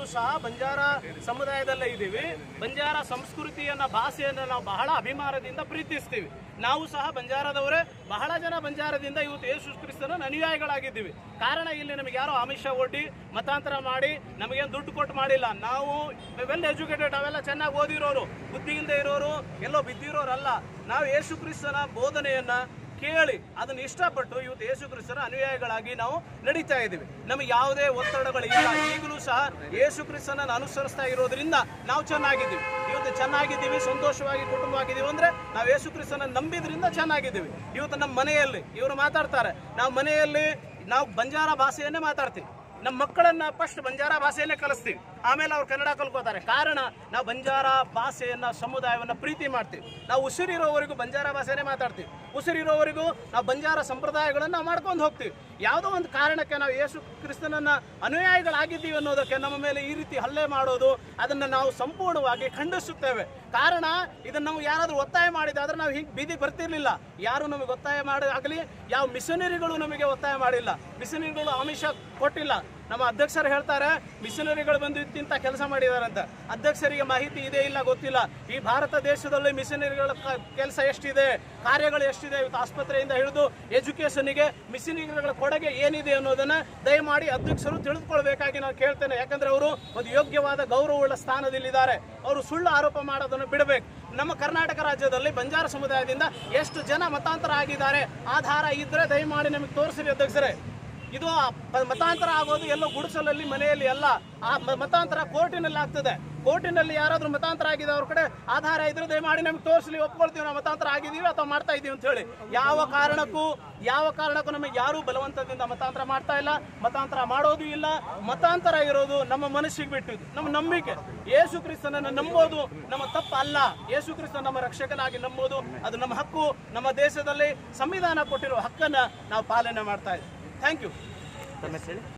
ಸಹ ಬಂಜಾರ ಸಮುದಾಯದಲ್ಲೇ ಇದ್ದೀವಿ ಬಂಜಾರ ಸಂಸ್ಕೃತಿಯನ್ನ ಭಾಷೆಯನ್ನ ನಾವು ಬಹಳ ಅಭಿಮಾನದಿಂದ ಪ್ರೀತಿಸ್ತೀವಿ ನಾವು ಸಹ ಬಂಜಾರದವರೇ ಬಹಳ ಜನ ಬಂಜಾರದಿಂದ ಇವತ್ತು ಯೇಸು ಕ್ರಿಸ್ತನ ಅನುಯಾಯಿಗಳಾಗಿದ್ದೀವಿ ಕಾರಣ ಇಲ್ಲಿ ನಮಗೆ ಯಾರೋ ಆಮಿಷ ಒಡ್ಡಿ ಮತಾಂತರ ಮಾಡಿ ನಮಗೇನು ದುಡ್ಡು ಕೊಟ್ಟು ಮಾಡಿಲ್ಲ ನಾವು ವೆಲ್ ಎಜುಕೇಟೆಡ್ ಅವೆಲ್ಲ ಚೆನ್ನಾಗಿ ಓದಿರೋರು ಬುದ್ಧಿ ಇಲ್ಲದೆ ಇರೋರು ಎಲ್ಲೋ ಬಿದ್ದಿರೋರಲ್ಲ ನಾವು ಯೇಸು ಕ್ರಿಸ್ತನ ಬೋಧನೆಯನ್ನ ಕೇಳಿ ಅದನ್ನ ಇಷ್ಟಪಟ್ಟು ಇವತ್ತು ಯೇಸು ಕ್ರಿಸ್ತನ ಅನುಯಾಯಿಗಳಾಗಿ ನಾವು ನಡೀತಾ ಇದ್ದೀವಿ ನಮಗೆ ಯಾವುದೇ ಒತ್ತಡಗಳಿಲ್ಲ ಈಗಲೂ ಸಹ ಯೇಸು ಕ್ರಿಸ್ತನ ಅನುಸರಿಸ್ತಾ ಇರೋದ್ರಿಂದ ನಾವು ಚೆನ್ನಾಗಿದ್ದೀವಿ ಇವತ್ತು ಚೆನ್ನಾಗಿದ್ದೀವಿ ಸಂತೋಷವಾಗಿ ಕುಟುಂಬವಾಗಿದ್ದೀವಿ ಅಂದ್ರೆ ನಾವು ಯೇಸು ಕ್ರಿಸ್ತನ ನಂಬಿದ್ರಿಂದ ಚೆನ್ನಾಗಿದ್ದೀವಿ ಇವತ್ತು ನಮ್ಮ ಮನೆಯಲ್ಲಿ ಇವರು ಮಾತಾಡ್ತಾರೆ ನಾವು ಮನೆಯಲ್ಲಿ ನಾವು ಬಂಜಾರ ಭಾಷೆಯನ್ನೇ ಮಾತಾಡ್ತೀವಿ ನಮ್ಮ ಮಕ್ಕಳನ್ನ ಫಸ್ಟ್ ಬಂಜಾರ ಭಾಷೆಯನ್ನೇ ಕಲಿಸ್ತೀವಿ ಆಮೇಲೆ ಅವ್ರು ಕನ್ನಡ ಕಲ್ಕೋತಾರೆ ಕಾರಣ ನಾವು ಬಂಜಾರ ಭಾಷೆಯನ್ನ ಸಮುದಾಯವನ್ನ ಪ್ರೀತಿ ಮಾಡ್ತೀವಿ ನಾವು ಉಸಿರಿರೋವರೆಗೂ ಬಂಜಾರ ಭಾಷೆನೇ ಮಾತಾಡ್ತೀವಿ ಉಸಿರಿರೋವರೆಗೂ ನಾವು ಬಂಜಾರ ಸಂಪ್ರದಾಯಗಳನ್ನ ನಾವು ಮಾಡ್ಕೊಂಡು ಹೋಗ್ತೀವಿ ಯಾವುದೋ ಒಂದು ಕಾರಣಕ್ಕೆ ನಾವು ಯೇಸು ಕ್ರಿಸ್ತನನ್ನ ಅನುಯಾಯಿಗಳಾಗಿದ್ದೀವಿ ಅನ್ನೋದಕ್ಕೆ ನಮ್ಮ ಮೇಲೆ ಈ ರೀತಿ ಹಲ್ಲೆ ಮಾಡೋದು ಅದನ್ನ ನಾವು ಸಂಪೂರ್ಣವಾಗಿ ಖಂಡಿಸುತ್ತೇವೆ ಕಾರಣ ಇದನ್ನ ನಾವು ಯಾರಾದ್ರೂ ಒತ್ತಾಯ ಮಾಡಿದಾದ್ರೆ ನಾವು ಹಿಂಗೆ ಬೀದಿ ಬರ್ತಿರ್ಲಿಲ್ಲ ಯಾರು ನಮಗೆ ಒತ್ತಾಯ ಮಾಡಿ ಆಗಲಿ ಯಾವ ಮಿಷನರಿಗಳು ನಮಗೆ ಒತ್ತಾಯ ಮಾಡಿಲ್ಲ ಮಿಷನರಿಗಳು ಆಮಿಷ ಕೊಟ್ಟಿಲ್ಲ ನಮ್ಮ ಅಧ್ಯಕ್ಷರು ಹೇಳ್ತಾರೆ ಮಿಷನರಿಗಳು ಬಂದು ಇಂಥ ಕೆಲಸ ಮಾಡಿದ್ದಾರೆ ಅಂತ ಅಧ್ಯಕ್ಷರಿಗೆ ಮಾಹಿತಿ ಇದೆ ಇಲ್ಲ ಗೊತ್ತಿಲ್ಲ ಈ ಭಾರತ ದೇಶದಲ್ಲಿ ಮಿಷನರಿಗಳ ಕೆಲಸ ಎಷ್ಟಿದೆ ಕಾರ್ಯಗಳು ಎಷ್ಟಿದೆ ಇವತ್ತು ಆಸ್ಪತ್ರೆಯಿಂದ ಹಿಡಿದು ಎಜುಕೇಷನ್ಗೆ ಮಿಷನರಿಗಳ ಕೊಡುಗೆ ಏನಿದೆ ಅನ್ನೋದನ್ನ ದಯಮಾಡಿ ಅಧ್ಯಕ್ಷರು ತಿಳಿದುಕೊಳ್ಬೇಕಾಗಿ ನಾನು ಕೇಳ್ತೇನೆ ಯಾಕಂದ್ರೆ ಅವರು ಒಂದು ಯೋಗ್ಯವಾದ ಗೌರವವುಳ್ಳ ಸ್ಥಾನದಲ್ಲಿದ್ದಾರೆ ಅವರು ಸುಳ್ಳು ಆರೋಪ ಮಾಡೋದನ್ನು ಬಿಡಬೇಕು ನಮ್ಮ ಕರ್ನಾಟಕ ರಾಜ್ಯದಲ್ಲಿ ಬಂಜಾರ ಸಮುದಾಯದಿಂದ ಎಷ್ಟು ಜನ ಮತಾಂತರ ಆಗಿದ್ದಾರೆ ಆಧಾರ ಇದ್ರೆ ದಯಮಾಡಿ ನಮಗೆ ತೋರಿಸಿರಿ ಅಧ್ಯಕ್ಷರೇ ಇದು ಆ ಪ- ಮತಾಂತರ ಆಗೋದು ಎಲ್ಲೋ ಗುಡಿಸಲಲ್ಲಿ ಮನೆಯಲ್ಲಿ ಅಲ್ಲ ಆ ಮ- ಮತಾಂತರ ಕೋರ್ಟಿನಲ್ಲಿ ಆಗ್ತದೆ ಕೋರ್ಟಿನಲ್ಲಿ ಯಾರಾದ್ರೂ ಮತಾಂತರ ಆಗಿದೆ ಅವ್ರ ಕಡೆ ಆಧಾರ ಇದ್ರೆ ದಯಮಾಡಿ ನಮ್ಗೆ ತೋರಿಸಲಿ ಒಪ್ಕೊಳ್ತೀವಿ ನಾವು ಮತಾಂತರ ಆಗಿದ್ದೀವಿ ಅಥವಾ ಮಾಡ್ತಾ ಇದೀವಿ ಅಂತ ಹೇಳಿ ಯಾವ ಕಾರಣಕ್ಕೂ ಯಾವ ಕಾರಣಕ್ಕೂ ನಮಗೆ ಯಾರೂ ಬಲವಂತದಿಂದ ಮತಾಂತರ ಮಾಡ್ತಾ ಇಲ್ಲ ಮತಾಂತರ ಮಾಡೋದು ಇಲ್ಲ ಮತಾಂತರ ಇರೋದು ನಮ್ಮ ಮನಸ್ಸಿಗೆ ಬಿಟ್ಟಿದ್ದು ನಮ್ಮ ನಂಬಿಕೆ ಯೇಸು ಕ್ರಿಸ್ತನನ್ನು ನಂಬೋದು ನಮ್ಮ ತಪ್ಪ ಅಲ್ಲ ಯೇಸು ಕ್ರಿಸ್ತ ನಮ್ಮ ರಕ್ಷಕನಾಗಿ ನಂಬೋದು ಅದು ನಮ್ಮ ಹಕ್ಕು ನಮ್ಮ ದೇಶದಲ್ಲಿ ಸಂವಿಧಾನ ಕೊಟ್ಟಿರೋ ಹಕ್ಕನ್ನ ನಾವು ಪಾಲನೆ ಮಾಡ್ತಾ ಇದ್ದೀವಿ ಥ್ಯಾಂಕ್ ಯು ತಮ್ಮ ಹೆಸರು ಹೇಳಿ